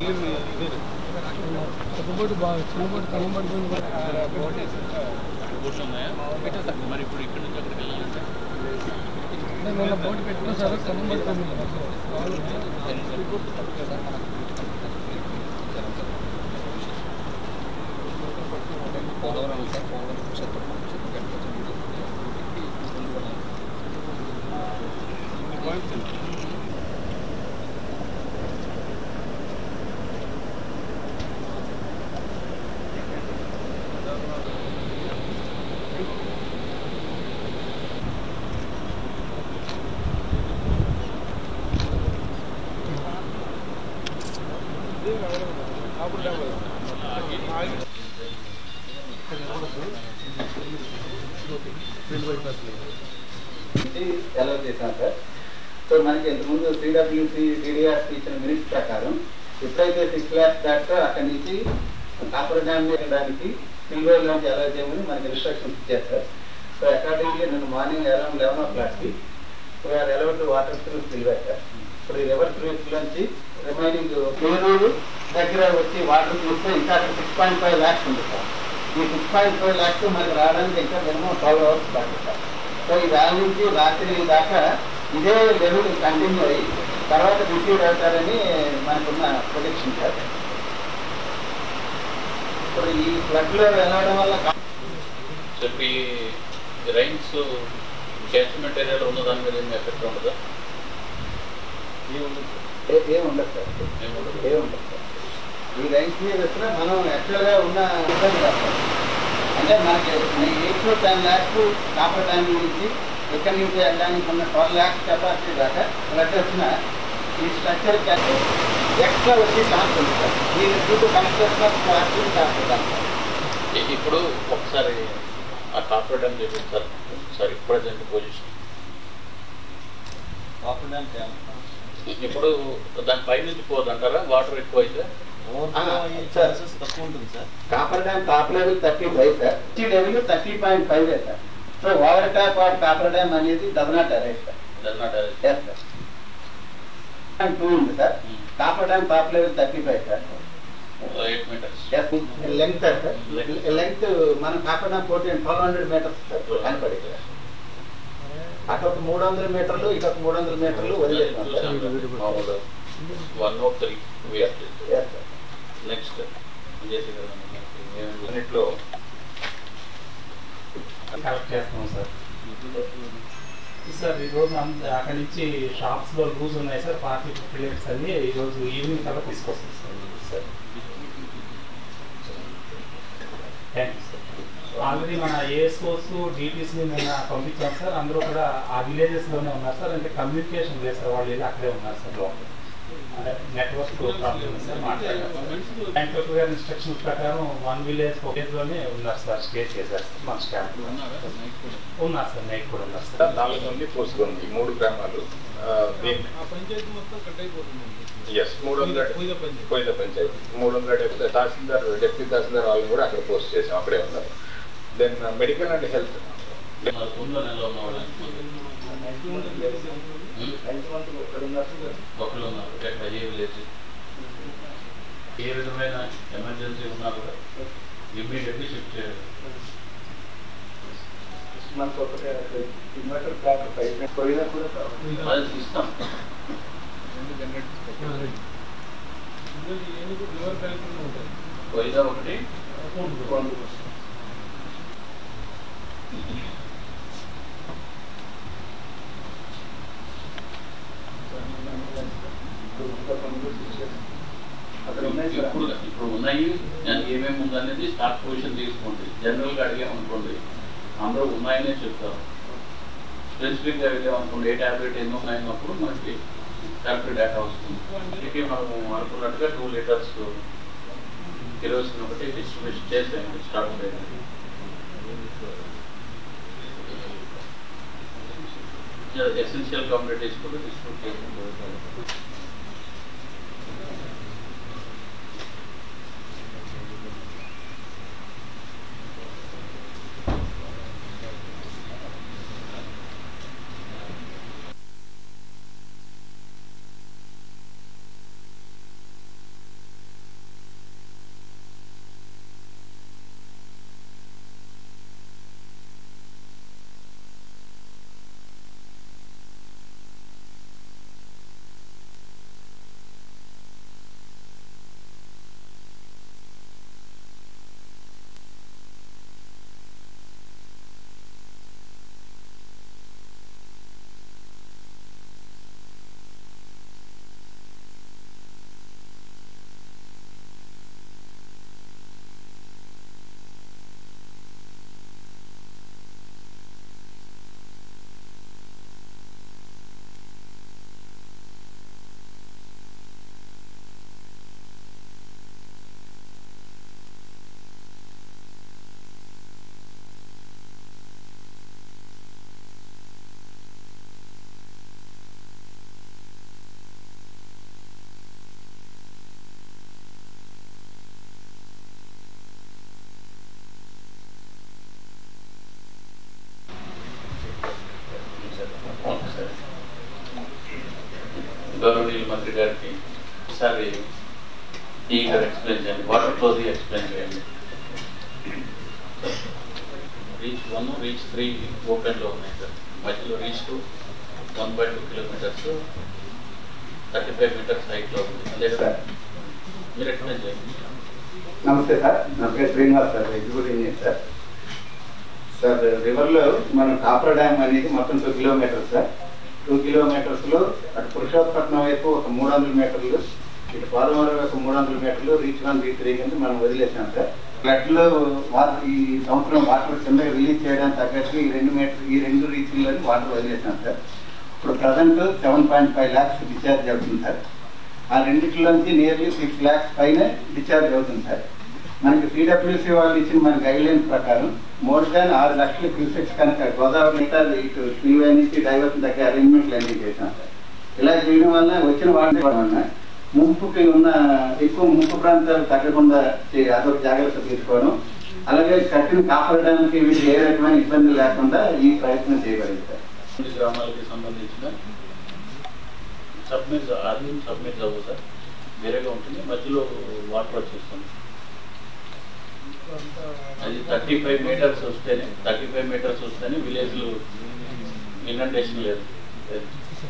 పెద్దబోటు బాగా చిన్నబోటు కన్నం పడిపోయింది బోట్స్ ఉన్నాయా మరి ఇప్పుడు ఇక్కడ నుంచి అక్కడికి వెళ్ళాలంటే నేను నిన్న బోటు పెట్టినా సరే కన్నం పడిపోయింది అలౌ చేశాం సార్ సో మనకి ఇంతకుముందు సిడబ్ల్యూసి డిడిఆర్సి ఇచ్చిన మినిట్స్ ప్రకారం ఎప్పుడైతే సిక్స్ ల్యాక్స్ దాకా అక్కడి నుంచి కాపర్ డ్యామ్ వెళ్ళడానికి సిల్వర్ నుంచి అలౌ చేయమని మనకి ఇన్స్ట్రక్షన్స్ ఇచ్చారు సార్ సో అకార్డింగ్లీ నేను మార్నింగ్ అరౌండ్ లెవెన్ ఓ క్లాక్కి we are eleven to water through silver sir ఇప్పుడు ఈ రివర్ క్రూజ్ నుంచి రిమైనింగ్ పేరూరు దగ్గర వచ్చి వాటర్ చూస్తే ఇంకా సిక్స్ పాయింట్ ఫైవ్ ల్యాక్స్ ఉంది సార్ ఈ సిక్స్ పాయింట్ ఫైవ్ ల్యాక్స్ మనకి రావడానికి ఇంకా మినిమం ట్వెల్వ్ అవర్స్ పడుతుంది సార్ సో ఈ దాని నుంచి రాత్రి దాకా ఇదే లెవెల్ కంటిన్యూ అయ్యి తర్వాత రిసీవ్ అవుతారని మనకున్న ప్రొడిక్షన్ సార్ ఇప్పుడు ఈ ఫ్లడ్ లో వెళ్ళడం వల్ల కా- సో ఇప్పుడు ఈ రైన్స్ క్యాచ్మెంట్ ఏరియాలో ఉన్న దాని మీద ఏమి ఎఫెక్ట్ ఉండదా ఏ- ఏం ఉండదు సార్ ఏమి ఉండదు ఏం ఉండదు సార్ ఈ రైన్స్ మీద వచ్చినా మనం యాక్చువల్గా ఉన్న ఇబ్బంది కాదు సార్. అంటే మనకి eight to ten lakhs coffer dam నుంచి ఇక్కడి నుంచి వెళ్ళడానికి ఉన్న ట్వెల్వ్ ల్యాక్స్ కెపాసిటీ దాకా ఫ్లడ్ వచ్చిన ఈ స్ట్రక్చర్ ఎక్స్ట్రా వచ్చే ఛాన్స్ ఉంది సార్ దీని due to construction of class coffer dam sir ఇ- ఇప్పుడు ఒకసారి ఆ కాపర్ డ్యామ్ చేయండి sir sir present position coffer dam dam ఇప్పుడు దాని పై నుంచి పోదంటారా వాటర్ ఎక్కువ అయితే ఛాన్సెస్ తక్కువ ఉంటుంది sir coffer dam top level thirty five sir ఈ level thirty point five sir so over top of coffer dam అనేది does not arrive sir does not yes sir and two ఉంది sir coffer dam top level thirty five sir eight metres is length sir length మన coffer dam fourteen twelve hundred metres sir కనపడి అటు ఒక మూడు వందల మీటర్లు ఇటు ఒక మూడు వందల మీటర్లు వదిలేసాం sir one not three waste yes sir next చేసి కదా అన్నిట్లో కలెక్ట్ చేస్తున్నాం సార్ సార్ ఈరోజు అంత అక్కడి నుంచి షాప్స్లో లూజ్ ఉన్నాయి సార్ పార్టీ ప్లేట్స్ అన్ని ఈరోజు ఈవినింగ్ కల్లా తీసుకొస్తాం sir sir thank you sir already మన ఏఎస్ఓస్ డీటీస్ని నిన్న పంపించాం సార్ అందరూ కూడా ఆ విలేజెస్లోనే ఉన్నారు సార్ అంటే కమ్యూనికేషన్ లేదు సార్ వాళ్ళు వెళ్ళి అక్కడే ఉన్నారు సార్ లోపల నెట్వర్క్ ప్రాబ్లమ్ సార్ మాట్లాడారు బ్యాంక్ గారి ఇన్స్ట్రక్షన్స్ ప్రకారం వన్ విలేజ్ ఒక లోనే ఉన్నారు సార్ స్టే చేశారు సార్ మన స్టాఫ్ ఉన్నారు సార్ నైట్ కూడా ఉన్నారు సార్ నాలుగు మంది పోసుకుంది ఈ మూడు గ్రామాలు ఆ పంచాయతీ మొత్తం కట్ అయిపోతుంది ఎస్ మూడు వందల కొయ్య పంచాయతీ. కొయ్య పంచాయతీ మూడు వందల డెబ్బై తహసీల్దార్ డిప్యూటీ తహసీల్దార్ వాళ్ళని కూడా అక్కడ పోస్ట్ చేసాం అక్కడే ఉన్నారు దెన్ మెడికల్ అండ్ హెల్త్ ముందు నెలలో ఉన్న వాళ్ళని ఒకళ్ళు ఉన్నారు ఎక్కడ ఏ విలేజ్ ఏ విధమైన ఎమర్జెన్సీ ఉన్నా కూడా ఇమ్మీడియట్లీ షిఫ్ట్ చేయాలి మనకు ఒకటే ఇన్వర్టర్ ప్లాంట్ పైప్ పోయినా కూడా అది ఇస్తాం లివర్ క్యాన్సర్ ఉంటుంది వైదా ఒకటి అక్కడ ఉన్నాయి సార్ ఇప్పుడు ఇప్పుడు ఉన్నాయి నేను ఏమేమి ఉందనేది స్టాక్ పొజిషన్ తీసుకోండి జనరల్గా అడిగామనుకోండి అందరూ ఉన్నాయనే చెప్తారు స్పెసిఫిక్గా అడిగామనుకోండి ఏ ట్యాబ్లెట్ ఎన్ని ఉన్నాయన్నప్పుడు మనకి కరెక్ట్ డేటా వస్తుంది అందుకే మనం అనుకున్నట్టుగా టూ లీటర్స్ కిరోసిన్ ఒకటి డిస్ట్రిబ్యూషన్ చేసాము స్టాక్ ఎసెన్షియల్ కమ్యూనిటీస్ కూడా డిస్ట్రిబ్యూట్ చేసాం ఒకసారి ఈ గారు ఎక్స్ప్లెయిన్ చేయండి వాటర్ ఫ్లోది ఎక్స్ప్లెయిన్ చేయండి రీచ్ వన్ రీచ్ త్రీ ఓపెన్లో ఉన్నాయి సార్ మధ్యలో reach two one by two kilometres thirty five metres హైట్లో ఉంది అదే కదా మీరు ఎక్స్ప్లెయిన్ చేయండి నమస్తే సార్ నా పేరు Srinivas sir executive engineer sir sir రివర్లో మన కాపర్ డ్యామ్ అనేది మొత్తం టూ కిలోమీటర్స్ సార్ టూ కిలోమీటర్స్లో అటు పురుషోత్పట్నం వైపు ఒక మూడు వందల మీటర్లు ఇటు పోలవరం వైపు మూడు వందల మీటర్లు రీచ్ వన్ రీచ్ త్రీ కింద మనం వదిలేసాం సార్ ఫ్లడ్లో వాటర్ ఈ సంవత్సరం వాటర్ కింద రిలీజ్ చేయడానికి తగ్గట్టు ఈ రెండు మీటర్ ఈ రెండు రీచ్లని వాటర్ వదిలేసాం సార్ ఇప్పుడు present seven point five lakhs discharge అవుతుంది సార్ ఆ రెండిట్లోంచి నియర్లీ సిక్స్ ల్యాక్స్ పైన డిశ్చార్జ్ అవుతుంది సార్ మనకి సిడబ్ల్యూసీ వాళ్ళు ఇచ్చిన మన గైడ్ లైన్స్ ప్రకారం మోర్ దాన్ ఆరు లక్షల క్యూసెక్స్ కనుక గోదావరి మిగతా ఇటు స్పీవే నుంచి డైవర్షన్ దగ్గర అరేంజ్మెంట్లు అన్ని చేశాం సార్ ఇలా చేయడం వల్ల వచ్చిన వాటి వలన ముంపుకి ఉన్న ఎక్కువ ముంపు ప్రాంతాలు తగ్గకుండా చే- అదొక జాగ్రత్త తీసుకోవడం అలాగే కట్టిన కాపాడడానికి వీటికి ఏ రకమైన ఇబ్బంది లేకుండా ఈ ప్రయత్నం చేయబడింది సార్ కొన్ని గ్రామాలకి సంబంధించిన సబ్మిట్ అది సబ్మిట్ అవ్వదు సార్ వేరేగా ఉంటుంది మధ్యలో వాటర్ వచ్చేస్తుంది అది థర్టీ ఫైవ్ మీటర్స్ వస్తేనే థర్టీ ఫైవ్ మీటర్స్ వస్తేనే విలేజ్లో ఇనండేషన్ లేదు లేదు.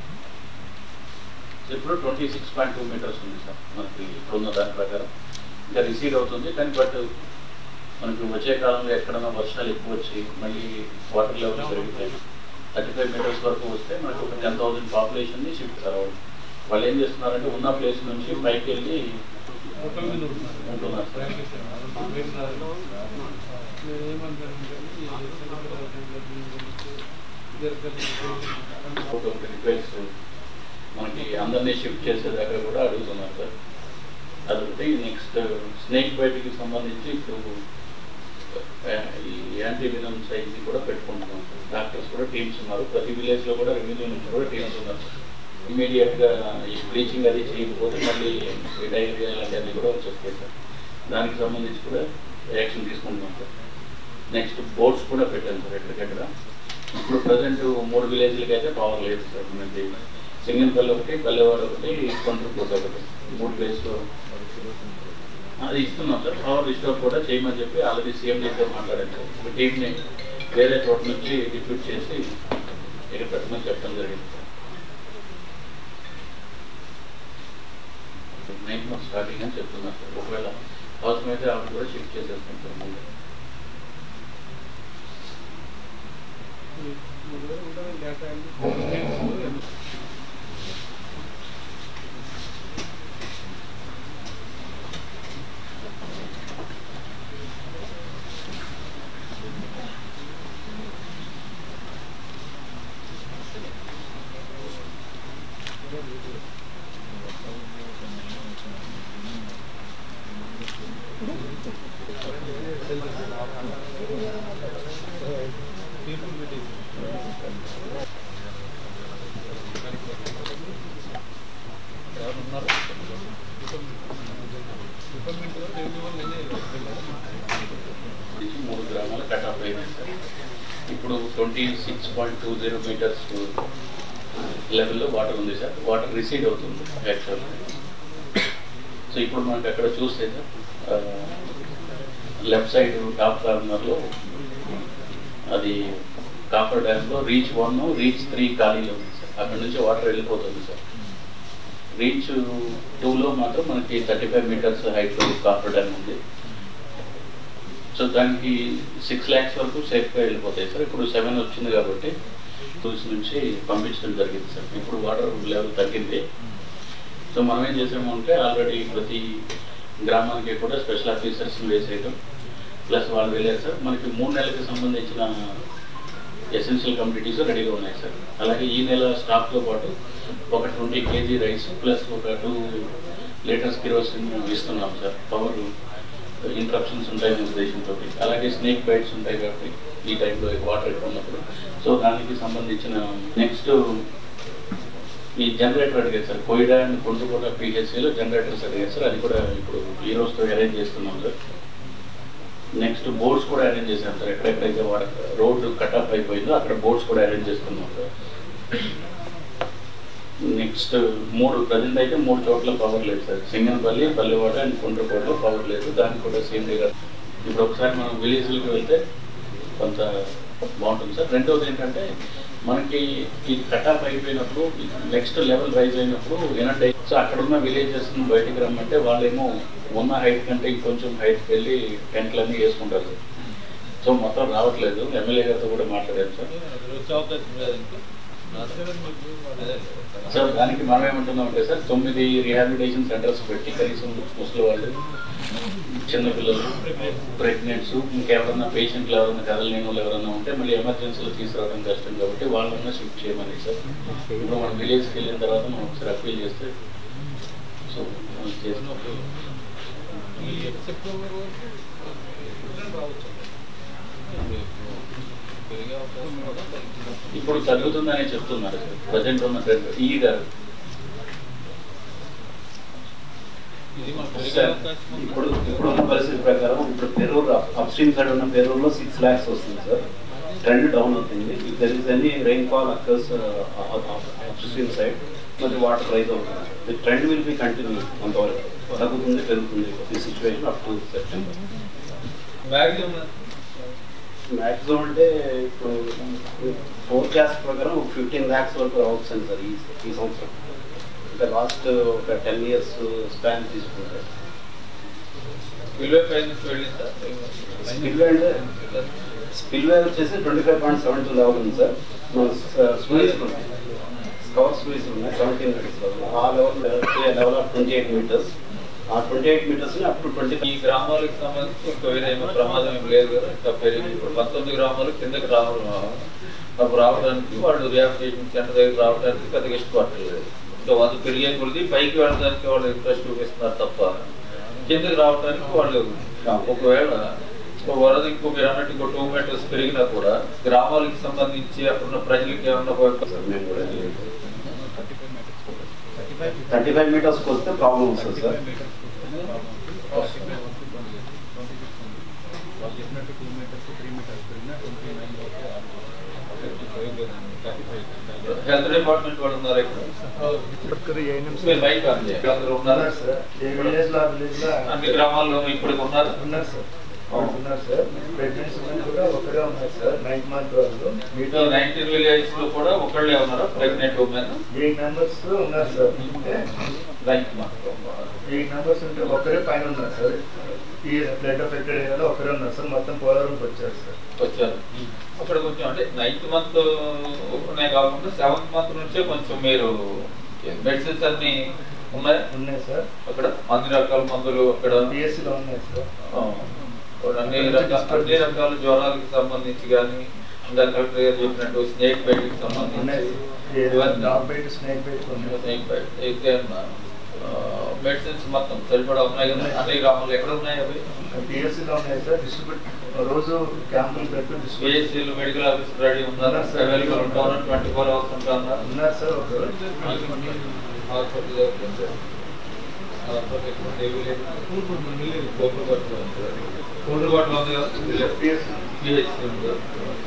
ఇప్పుడు twenty six point two metres ఉంది సార్ మనకి ఇప్పుడున్న దాని ప్రకారం ఇంకా రిసీడ్ అవుతుంది కానీ బట్ మనకి వచ్చే కాలంలో ఎక్కడైనా వర్షాలు ఎక్కువ వచ్చి మళ్ళీ వాటర్ లెవెల్ పెరుగుతాయి థర్టీ ఫైవ్ మీటర్స్ వరకు వస్తే మనకు ఒక టెన్ థౌసండ్ పాపులేషన్ని షిఫ్ట్ కావాలి వాళ్ళు ఏం చేస్తున్నారంటే ఉన్న ప్లేస్ నుంచి పైకి వెళ్ళి ఉంటున్నారు సార్ ఒక రిక్వెస్ట్ మనకి అందరినీ షిఫ్ట్ చేసే దగ్గర కూడా అడుగుతున్నారు సార్ అదొకటి నెక్స్ట్ స్నేక్ బైట్కి సంబంధించి ఇప్పుడు ఆ, ఈ యాంటీ వినమ్ సైజ్ కూడా పెట్టుకుంటున్నాం సార్ డాక్టర్స్ కూడా టీమ్స్ ఉన్నారు ప్రతి విలేజ్ లో కూడా రెవెన్యూ నుంచి కూడా టీమ్స్ ఉన్నారు సార్ ఇమీడియట్ గా ఈ బ్లీచింగ్ అది చేయకపోతే మళ్ళీ డైరియా ఇలాంటివన్నీ కూడా వచ్చేస్తాయి సార్ దానికి సంబంధించి కూడా యాక్షన్ తీసుకుంటున్నాం సార్ నెక్స్ట్ బోర్డ్స్ కూడా పెట్టాను సార్ ఎక్కడికెక్కడ ఇప్పుడు ప్రజెంట్ మూడు విలేజ్లకి అయితే పవర్ లేదు సార్ మనకి సింగన్పల్లి ఒకటి పల్లెవాడు ఒకటి కొండ్రపూట ఒకటి మూడు ప్లేస్లో అది ఇస్తున్నాం సార్ పవర్ రిస్టోర్ కూడా చేయమని చెప్పి ఆల్రెడీ సీఎం దగ్గర మాట్లాడాను సార్ ఒక టీంని వేరే చోట నుంచి డిప్యూట్ చేసి ఇక్కడ పెట్టమని చెప్పడం జరిగింది సార్ నైన్ మంత్ స్టార్టింగ్ అని చెప్తున్నారు సార్ ఒకవేళ అవసరమైతే ఆవిడ కూడా షిఫ్ట్ చేసేస్తాం సార్ ముందు నుంచి మూడు గ్రామాలు కట్ ఆఫ్ అయినాయి సార్ ఇప్పుడు twenty six point two zero metres లెవెల్లో వాటర్ ఉంది సార్ వాటర్ రిసీడ్ అవుతుంది యాక్చువల్ సో ఇప్పుడు మనకి అక్కడ చూస్తే సార్ లెఫ్ట్ సైడ్ టాప్ కార్నర్లో అది కాఫర్ డ్యామ్లో రీచ్ వన్ రీచ్ త్రీ ఖాళీలో ఉంది సార్ అక్కడ నుంచి వాటర్ వెళ్ళిపోతుంది సార్ రీచ్ టూలో మాత్రం మనకి థర్టీ ఫైవ్ మీటర్స్ హైట్లో కాఫర్ డ్యామ్ ఉంది సో దానికి సిక్స్ ల్యాక్స్ వరకు సేఫ్గా వెళ్ళిపోతాయి సార్ ఇప్పుడు సెవెన్ వచ్చింది కాబట్టి టూల్స్ నుంచి పంపించడం జరిగింది సార్ ఇప్పుడు వాటర్ లెవెల్ తగ్గింది సో మనం ఏం చేసామంటే ఆల్రెడీ ప్రతి గ్రామానికి కూడా స్పెషల్ ఆఫీసర్స్ వేసేయడం ప్లస్ వాళ్ళు వెళ్ళారు సార్ మనకి మూడు నెలలకు సంబంధించిన ఎసెన్షియల్ కమ్యూనిటీస్ రెడీగా ఉన్నాయి సార్ అలాగే ఈ నెల స్టాక్తో పాటు ఒక ట్వంటీ కేజీ రైస్ ప్లస్ ఒక టూ లీటర్స్ కిరోసిన్ ఇస్తున్నాం సార్ పవర్ ఇంట్రప్షన్స్ ఉంటాయి ఉద్దేశంతో అలాగే స్నేక్ బైట్స్ ఉంటాయి కాబట్టి ఈ టైంలో వాటర్ ఎక్కువ ఉన్నప్పుడు సో దానికి సంబంధించిన నెక్స్ట్ ఈ జనరేటర్ అడిగారు సార్ కోయిడా అండ్ కొండకోట పిహెచ్సిలో జనరేటర్స్ అడిగారు సార్ అది కూడా ఇప్పుడు ఈ రోజుతో అరేంజ్ చేస్తున్నాం సార్ నెక్స్ట్ బోర్డ్స్ కూడా అరేంజ్ చేశాం సార్ ఎక్కడెక్కడైతే రోడ్డు కట్ ఆఫ్ అయిపోయిందో అక్కడ బోర్డ్స్ కూడా అరేంజ్ చేస్తున్నాం సార్ నెక్స్ట్ మూడు ప్రజెంట్ అయితే మూడు చోట్ల పవర్ లేదు సార్ సింగన్పల్లి పల్లెవాడ అండ్ కుండ్రకోటలో పవర్ లేదు దానికి కూడా సేమ్ గా ఇప్పుడు ఒకసారి మనం విలేజ్లకు వెళ్తే కొంత బాగుంటుంది సార్ రెండవది ఏంటంటే మనకి ఇది కట్ ఆఫ్ అయిపోయినప్పుడు నెక్స్ట్ లెవెల్ రైజ్ అయినప్పుడు ఎనట్ సో అక్కడ ఉన్న విలేజెస్ బయటికి రమ్మంటే వాళ్ళేమో ఉన్న హైట్ కంటే ఇంకొంచెం హైట్కి వెళ్ళి టెంట్లన్నీ వేసుకుంటారు సార్ సో మొత్తం రావట్లేదు ఎమ్మెల్యే గారితో కూడా మాట్లాడారు సార్ సార్ దానికి మనం ఏమంటున్నాం అంటే సార్ తొమ్మిది రిహాబిలిటేషన్ సెంటర్స్ పెట్టి కనీసం ముసలి వాళ్ళు చిన్నపిల్లలు ప్రెగ్నెంట్స్ ఇంకెవరన్నా పేషెంట్లు ఎవరైనా కదలలేని వాళ్ళు ఎవరైనా ఉంటే మళ్ళీ ఎమర్జెన్సీలో తీసుకురావడం కష్టం కాబట్టి వాళ్ళన్నా షిఫ్ట్ చేయమని సార్ ఇప్పుడు మనం విలేజ్కి వెళ్ళిన తర్వాత మనం ఒకసారి అప్పీల్ చేస్తే సో మనం చేస్తాం ఇప్పుడు తగ్గుతుందని చెప్తున్నారు సార్ ప్రజెంట్ ఉన్న ట్రెండ్ ఈ గారు సార్, ఇప్పుడు ఇప్పుడు ఉన్న పరిస్థితి ప్రకారం ఇప్పుడు పెరూరు అప్ స్ట్రీమ్ సైడ్ ఉన్న పెరూరులో సిక్స్ ల్యాక్స్ వస్తుంది సార్ ట్రెండ్ డౌన్ అవుతుంది if there is any rainfall occurs upstream side మరి వాటర్ రైజ్ అవుతుంది the trend will be continue కొంతవరకు తగ్గుతుంది పెరుగుతుంది ఈ situation up to September maximum అంటే ఇప్పుడు ఫోర్కాస్ట్ ప్రకారం ఫిఫ్టీన్ ల్యాక్స్ వరకు రావచ్చండి సార్ ఈ ఈ సంవత్సరం ఇంకా లాస్ట్ ఒక టెన్ ఇయర్స్ స్పాన్ తీసుకుంటే స్పిల్వే అంటే స్పిల్వే వచ్చేసి twenty five point seven two level ఉంది సార్ స్పీడ్స్ ఉన్నాయి కవర్ స్పీడ్స్ ఉన్నాయి సెవెంటీన్ మీటర్స్ ఆ level level of twenty eight metres ఆ twenty eight metres up to twenty ఈ గ్రామాలకు సంబంధించి ఇంకా వేరే ఏమో ప్రమాదం ఏం లేదు కదా ఇంకా పెరిగి ఇప్పుడు పంతొమ్మిది గ్రామాలు కిందకి రావడం అప్పుడు రావడానికి వాళ్ళు రిహాబిలిటేషన్ సెంటర్ దగ్గర రావడానికి పెద్దగా ఇష్టపడలేదు ఇంకా వాళ్ళు పెరిగే కొద్ది పైకి వెళ్ళడానికి వాళ్ళు ఇంట్రెస్ట్ చూపిస్తున్నారు తప్ప కిందకి రావడానికి వాళ్ళు ఒకవేళ ఒక వరద ఇంకో మీరు అన్నట్టు ఇంకో టూ మీటర్స్ పెరిగినా కూడా గ్రామాలకు సంబంధించి అక్కడున్న ప్రజలకి ఏమన్నా ఉపయోగపడుతుంది మేము కూడా థర్టీ ఫైవ్ మీటర్స్కి వస్తే ప్రాబ్లం వస్తుంది సార్ హెల్త్ డిపార్ట్మెంట్ వాళ్ళు ఉన్నారు ఇక్కడ మీరు బయట అందరూ ఉన్నారా ఏ విలేజ్ లో ఆ విలేజ్ లో అన్ని గ్రామాల్లో ఇప్పటికి ఉన్నారు ఉన్నారు సార్ ఉన్నారు సార్ ప్రెగ్నెన్సీ కూడా ఒకరే ఉన్నారు సార్ నైన్ మంత్ వాళ్ళు మీతో నైన్టీన్ విలేజ్ లో కూడా ఒకళ్ళే ఉన్నారు ప్రెగ్నెంట్ ఉమెన్ ఎయిట్ మెంబర్స్ ఉన్నారు సార్ అంటే రైట్ మాత్రం ఎయిట్ మెంబర్స్ ఉంటే ఒకరే పైన ఉన్నారు సార్ ఈ ఫ్లడ్ ఎఫెక్టెడ్ ఏరియాలో ఒకరే ఉన్నారు సార్ మొత్తం పోలవరంకి వచ్చారు సార్ వచ్చారు అక్కడ కొంచెం అంటే నైన్త్ మంత్ ఉన్నాయి కాకుండా సెవెంత్ మంత్ నుంచే కొంచెం మీరు మెడిసిన్స్ అన్ని ఉన్నాయి ఉన్నాయి సార్ అక్కడ అన్ని రకాల మందులు అక్కడ పిఎస్సిలో ఉన్నాయి సార్ ఆ, అన్ని రకాల అన్ని రకాల జ్వరాలకు సంబంధించి కానీ ఇంకా కలెక్టర్ గారు చెప్పినట్టు స్నేక్ బైట్ కి ఉన్నాయి సంబంధించి sir dog bite snake bite ఉన్నాయి స్నేక్ బైట్ అయితే మెడిసిన్స్ మొత్తం సరిపడా ఉన్నాయి కదా అన్ని గ్రామాలు ఎక్కడ ఉన్నాయి అవి పిఎస్సిలో ఉన్నాయి సార్ డిస్ట్రిబ్యూట్ రోజు క్యాంపులు పెట్టి డిస్ట్రిబ్యూట్ పిహెచ్సీలు మెడికల్ ఆఫీసర్ రెడీ ఉన్నారు ఉన్నారు సార్. అవైలబుల్ ఉంటారు ట్వంటీ ఫోర్ అవర్స్ ఉంటారు ఉన్నారు సార్ ఒకరు హాస్పిటల్ కోట్లపాట్లో ఉంది కదా పిఎస్సి పిహెచ్సీ ఉంది కదా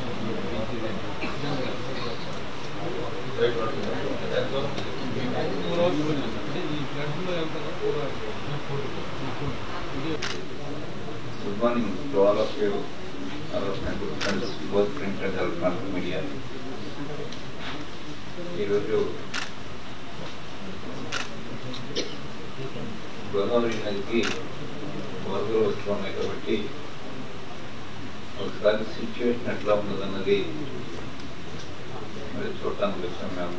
Good morning to all of you, our my good friends, both print and electronic media. ఈరోజు గోదావరి నదికి వరదలు వస్తున్నాయి కాబట్టి ఒకసారి సిచ్యువేషన్ ఎట్లా ఉన్నదన్నది మరి చూడటానికి వచ్చాం మేము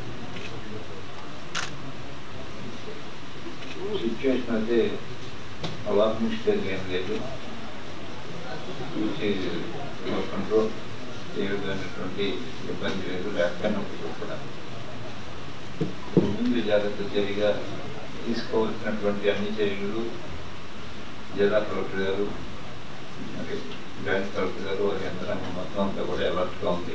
సిచ్యువేషన్ అయితే అలాట్మెంట్ స్టేజ్ ఏం లేదు కంట్రోల్ ఏ విధమైనటువంటి ఇబ్బంది లేదు లేకపోయినప్పుడు కూడా ముందు జాగ్రత్త చర్యగా తీసుకోవాల్సినటువంటి అన్ని చర్యలు జిల్లా కలెక్టర్ గారు మరి జాయింట్ కలెక్టర్ గారు వారి యంత్రాంగం మొత్తం అంతా కూడా అలర్ట్గా ఉంది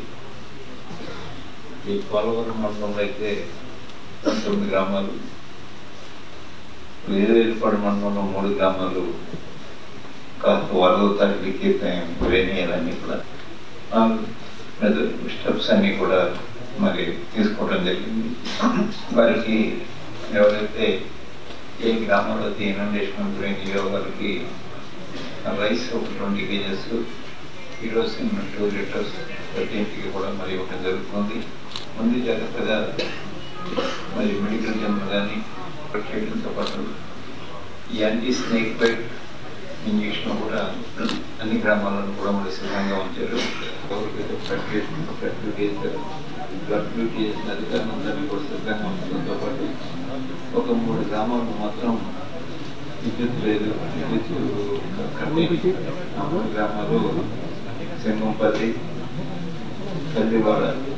ఈ పోలవరం మండలంలో అయితే పంతొమ్మిది గ్రామాలు వేరువేరుపాడు మండలంలో మూడు గ్రామాలు కాస్త వరద తడికి వేణియాలన్నీ కూడా స్టెప్స్ అన్ని కూడా మరి తీసుకోవడం జరిగింది వారికి ఎవరైతే ఏ గ్రామంలో అయితే ఇనండేషన్ గురైనాయో వారికి రైస్ ఒక ట్వంటీ కేజెస్ ఈరోజు టూ లీటర్స్ ప్రతి ఇంటికి కూడా మరి ఇవ్వడం జరుగుతుంది ముందు జాగ్రత్తగా మరి మెడికల్ క్యాంప్ కానీ చేయడంతో పాటు ఈ యాంటీ స్నేక్ బైట్ ఇంజక్షన్ కూడా అన్ని గ్రామాలను కూడా మరి సిద్ధంగా ఉంచారు ఎవరికైతే బ్లడ్ టెస్ట్ బ్లడ్ చేశారు బ్లడ్ చేసిన అధికారులందరినీ కూడా సిద్ధంగా ఉంచడంతో పాటు ఒక మూడు గ్రామాలకు మాత్రం విద్యుత్ లేదు విద్యుత్ కట్టి ఆ మూడు గ్రామాలు సింగంపల్లి కల్లివాడ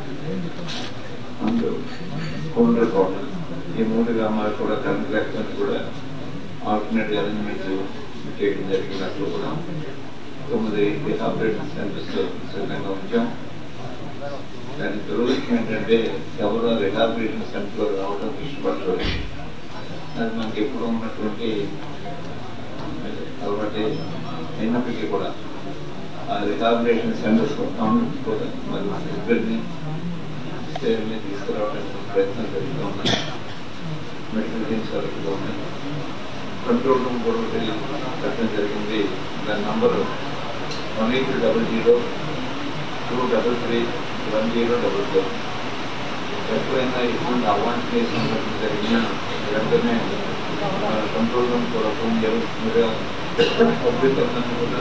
అండ్ కొండ్రకోట ఈ మూడు గ్రామాలు కూడా కరెంట్ లేకపోతే కూడా ఆల్టర్నేట్ అరేంజ్మెంట్స్ చేయడం జరిగింది అక్కడ కూడా తొమ్మిది ఆపరేషన్ సెంటర్స్ సిద్ధంగా ఉంచాం దాని దురదృష్టం ఏంటంటే ఎవరు రిహాబిలిటేషన్ సెంటర్లో రావడం ఇష్టపడలేదు అది మనకి ఎప్పుడు ఉన్నటువంటి అలవాటే అయినప్పటికీ కూడా ఆ రిహాబిలిటేషన్ సెంటర్స్ కూడా మరి ఇద్దరిని స్టేజ్ని తీసుకురావడానికి ప్రయత్నం జరుగుతూ ఉన్నాయి మెడికల్ టీమ్స్ జరుగుతూ ఉన్నాయి కంట్రోల్ రూమ్ కూడా ఒకటి కట్టడం జరిగింది దాని number one eight double zero two double three one zero double four ఎప్పుడైనా ఇటువంటి అవాంఛనీయ సంఘటన జరిగినా వెంటనే మన కంట్రోల్ రూమ్ కూడా ఫోన్ జరుగుతుందిగా పబ్లిక్ అందరినీ కూడా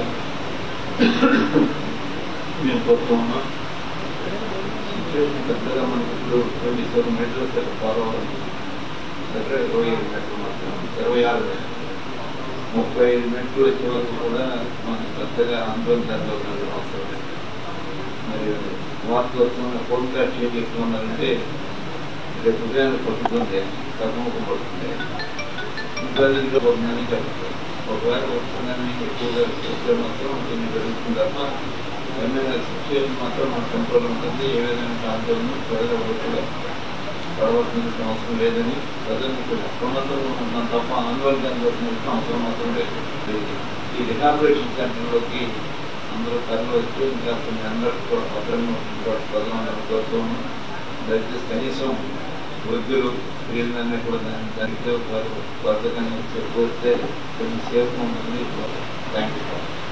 మేము కోరుతూ ఉన్నాం సిచ్యువేషన్ పెద్దగా మనకి ఇప్పుడు ట్వంటీ సెవెన్ మీటర్స్ ఫాలో అవ్వాలి దగ్గర ఇరవై ఐదు మీటర్లు మాత్రం ఇరవై ఆరు మీటర్లు ముప్పై ఐదు మీటర్లు వచ్చే వరకు కూడా మనకి పెద్దగా ఆందోళన జరగవలసిన అవసరం లేదు మరి వార్తలు వస్తున్న ఫోన్ కార్డ్ చేంజ్ చేస్తున్నారంటే రేపు ఉదయాన్ని పడుతుంది తగ్గుముఖం పడుతుంది ఇంకా ఇంట్లో పడుతుందని చెప్తారు ఒకవేళ వస్తుందని ఎక్కువగా వస్తే మాత్రం దీన్ని జరుగుతుంది తప్ప ఏమైనా సిచ్యువేషన్ మాత్రం మన కంట్రోల్ ఉంటుంది ఏ విధమైన ఆందోళన ప్రజలు కూడా పడవలసిన అవసరం లేదని ప్రజలు ప్రమాదంలో ఉన్నాం తప్ప ఆందోళన జరగవలసిన అవసరం మాత్రం లేదు ఈ రిహాబిలిటేషన్ సెంటర్లోకి అందరూ తరలి వచ్చి ఇంకా కొన్ని అందరూ కూడా భద్రంగా ప్రజలను కోరుతూ ఉన్నాం దయచేసి కనీసం వృద్ధులు వీళ్ళన్నీ కూడా దాని దానికి వారు వర్ధకాన్ని కోరితే కొంచెం సేఫ్ ఉంటుంది థ్యాంక్ యూ